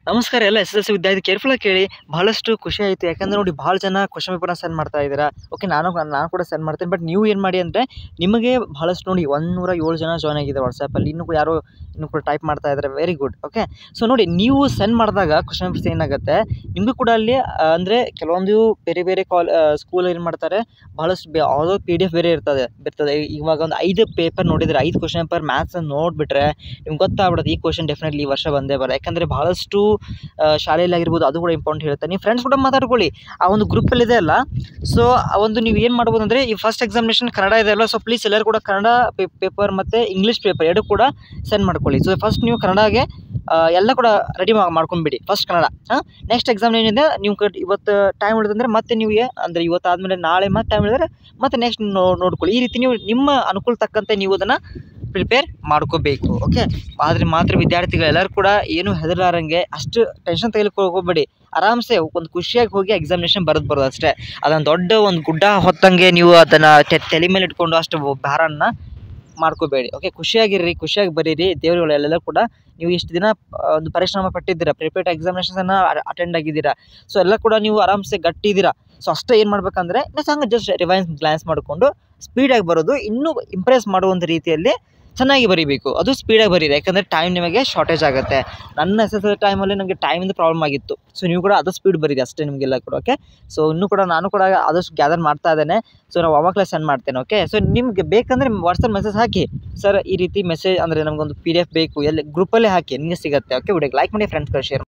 ನಮಸ್ಕಾರ ಎಲ್ಲ S S L C ವಿದ್ಯಾರ್ಥಿ ಕೇರ್ಫುಲ್ ಆಗಿ ಕೇಳಿ ಬಹಳಷ್ಟು ಖುಷಿ ಆಯಿತು ಯಾಕಂದ್ರೆ ನೋಡಿ ಭಾಳ ಜನ ಕ್ವಶನ್ ಪೇಪರ್ನ ಸೆಂಡ್ ಮಾಡ್ತಾ ಇದ್ದೀರಾ ಓಕೆ ನಾನು ನಾನು ಕೂಡ ಸೆಂಡ್ ಮಾಡ್ತೀನಿ ಬಟ್ ನೀವು ಏನು ಮಾಡಿ ಅಂದರೆ ನಿಮಗೆ ಬಹಳಷ್ಟು ನೋಡಿ ಒಂದೂರ ಏಳು ಜನ ಜಾಯ್ನ್ ಆಗಿದ್ದಾರೆ ವಾಟ್ಸಪ್ಪಲ್ಲಿ ಇನ್ನೂ ಕೂಡ ಯಾರೋ ಇನ್ನೂ ಕೂಡ ಟೈಪ್ ಮಾಡ್ತಾ ಇದ್ದಾರೆ ವೆರಿ ಗುಡ್ ಓಕೆ ಸೊ ನೋಡಿ ನೀವು ಸೆಂಡ್ ಮಾಡಿದಾಗ ಕ್ವಶನ್ ಪೇಪರ್ಸ್ ಏನಾಗುತ್ತೆ ನಿಮಗೂ ಕೂಡ ಅಲ್ಲಿ ಅಂದರೆ ಕೆಲವೊಂದು ಬೇರೆ ಬೇರೆ ಕಾಲ್ ಸ್ಕೂಲ್ ಏನು ಮಾಡ್ತಾರೆ ಭಾಳಷ್ಟು ಬೇ ಯಾವುದೋ ಪಿ ಡಿ ಎಫ್ ಬೇರೆ ಇರ್ತದೆ ಇರ್ತದೆ ಇವಾಗ ಒಂದು ಐದು ಪೇಪರ್ ನೋಡಿದರೆ ಐದು ಕ್ವಶನ್ ಪೇಪರ್ ಮ್ಯಾಥ್ಸ್ ನೋಡಿಬಿಟ್ರೆ ನಿಮ್ಗೆ ಗೊತ್ತಾಗ್ಬಿಡುತ್ತೆ ಈ ಕ್ವಶನ್ ಡೆಫಿನೆಟ್ಲಿ ಈ ವರ್ಷ ಬಂದೇ ಬರ ಯಾಕಂದರೆ ಭಾಳಷ್ಟು ಆ, ಶಾಲೆಯಲ್ಲಿ ಆಗಿರ್ಬೋದು ಅದು ಕೂಡ ಇಂಪಾರ್ಟೆಂಟ್ ಹೇಳುತ್ತೆ ನೀವು ಫ್ರೆಂಡ್ಸ್ ಕೂಡ ಮಾತಾಡ್ಕೊಳ್ಳಿ ಆ ಒಂದು ಗ್ರೂಪಲ್ಲಿ ಇದೆ ಅಲ್ಲ ಸೊ ಆ ಒಂದು ನೀವು ಏನು ಮಾಡ್ಬೋದು ಅಂದರೆ ಈ ಫಸ್ಟ್ ಎಕ್ಸಾಮಿನೇಷನ್ ಕನ್ನಡ ಇದೆ ಅಲ್ಲ ಸೊ ಪ್ಲೀಸ್ ಎಲ್ಲರೂ ಕೂಡ ಕನ್ನಡ ಪೇಪರ್ ಮತ್ತು ಇಂಗ್ಲೀಷ್ ಪೇಪರ್ ಎರಡು ಕೂಡ ಸೆಂಡ್ ಮಾಡ್ಕೊಳ್ಳಿ ಸೊ ಫಸ್ಟ್ ನೀವು ಕನ್ನಡಗೆ ಆ, ಎಲ್ಲ ಕೂಡ ರೆಡಿ ಮಾಡ್ಕೊಂಬಿಡಿ ಫಸ್ಟ್ ಕನ್ನಡ ಹಾಂ ನೆಕ್ಸ್ಟ್ ಎಕ್ಸಾಮ್ ಏನಿದೆ ನೀವು ಕಟ್ ಇವತ್ತು ಟೈಮ್ ಉಳಿದಂದ್ರೆ ಮತ್ತೆ ನೀವು ಏ- ಅಂದರೆ ಇವತ್ತು ಆದಮೇಲೆ ನಾಳೆ ಮತ್ತೆ ಟೈಮ್ ಉಳಿದ್ರೆ ಮತ್ತೆ ನೆಕ್ಸ್ಟ್ ನೋಡ್ಕೊಳ್ಳಿ ಈ ರೀತಿ ನೀವು ನಿಮ್ಮ ಅನುಕೂಲ ತಕ್ಕಂತೆ ನೀವು ಅದನ್ನು ಪ್ರಿಪೇರ್ ಮಾಡ್ಕೋಬೇಕು ಓಕೆ ಆದರೆ ಮಾತ್ರ ವಿದ್ಯಾರ್ಥಿಗಳು ಎಲ್ಲರೂ ಕೂಡ ಏನು ಹೆದರ್ಲಾರಂಗೆ ಅಷ್ಟು ಟೆನ್ಷನ್ ತೆಗೆಲಿಕ್ಕೆ ಹೋಗಬೇಡಿ ಆರಾಮ್ಸೆ ಒಂದು ಖುಷಿಯಾಗಿ ಹೋಗಿ ಎಕ್ಸಾಮಿನೇಷನ್ ಬರೆದು ಬರೋದು ಅಷ್ಟೇ ಅದನ್ನು ದೊಡ್ಡ ಒಂದು ಗುಡ್ಡ ಹೊತ್ತಂಗೆ ನೀವು ಅದನ್ನು ತಲೆ ಮೇಲೆ ಇಟ್ಕೊಂಡು ಅಷ್ಟು ಭಾರನ ಮಾಡ್ಕೋಬೇಡಿ ಓಕೆ ಖುಷಿಯಾಗಿರ್ರಿ ಖುಷಿಯಾಗಿ ಬರೀರಿ ದೇವರುಗಳೆಲ್ಲ ಕೂಡ ನೀವು ಇಷ್ಟು ದಿನ ಆ, ಒಂದು ಪರಿಶ್ರಮ ಪಟ್ಟಿದ್ದೀರಾ ಪ್ರಿಪೇರ್ಡ್ ಎಕ್ಸಾಮಿನೇಷನ್ಸನ್ನು ಅಟೆಂಡ್ ಆಗಿದ್ದೀರಾ ಸೊ ಎಲ್ಲ ಕೂಡ ನೀವು ಆರಾಮ್ಸೆ ಗಟ್ಟಿದ್ದೀರಾ ಸೊ ಅಷ್ಟೇ ಏನು ಮಾಡ್ಬೇಕಂದ್ರೆ ನೆಕ್ಸ್ಟ್ ಹಂಗೆ ಜಸ್ಟ್ ರಿವೈನ್ಸ್ ಗ್ಲಾನ್ಸ್ ಮಾಡಿಕೊಂಡು ಸ್ಪೀಡಾಗಿ ಬರೋದು ಇನ್ನೂ ಇಂಪ್ರೆಸ್ ಮಾಡುವಂಥ ರೀತಿಯಲ್ಲಿ ಚೆನ್ನಾಗಿ ಬರೀಬೇಕು ಅದು ಸ್ಪೀಡಾಗಿ ಬರೀರಿ ಯಾಕಂದರೆ ಟೈಮ್ ನಿಮಗೆ ಶಾರ್ಟೇಜ್ ಆಗುತ್ತೆ ನನ್ನ ಎಸ್ ಎಸ್ ಎಲ್ ಟೈಮಲ್ಲಿ ನನಗೆ ಟೈಮಿಂದ ಪ್ರಾಬ್ಲಮ್ ಆಗಿತ್ತು ಸೊ ನೀವು ಕೂಡ ಅದು ಸ್ಪೀಡ್ ಬರೀರಿ ಅಷ್ಟೇ ನಿಮಗೆಲ್ಲ ಕೂಡ ಓಕೆ ಸೊ ಇನ್ನೂ ಕೂಡ ನಾನು ಕೂಡ ಆದಷ್ಟು ಗ್ಯಾದರ್ ಮಾಡ್ತಾ ಇದ್ದೇನೆ ಸೊ ನಾವು ಅವಾಗಲೇ ಸೆಂಡ್ ಮಾಡ್ತೇನೆ ಓಕೆ ಸೊ ನಿಮಗೆ ಬೇಕಂದರೆ ವಾಟ್ಸಪ್ ಮೆಸೇಜ್ ಹಾಕಿ ಸರ್ ಈ ರೀತಿ ಮೆಸೇಜ್ ಅಂದರೆ ನಮಗೊಂದು ಪಿ ಡಿ ಎಫ್ ಬೇಕು ಎಲ್ಲಿ ಗ್ರೂಪಲ್ಲೇ ಹಾಕಿ ನಿಮಗೆ ಸಿಗುತ್ತೆ ಓಕೆ ವಿಡಿಯೋಗೆ ಲೈಕ್ ಮಾಡಿ ಫ್ರೆಂಡ್ಸ್ಗಳು ಶೇರ್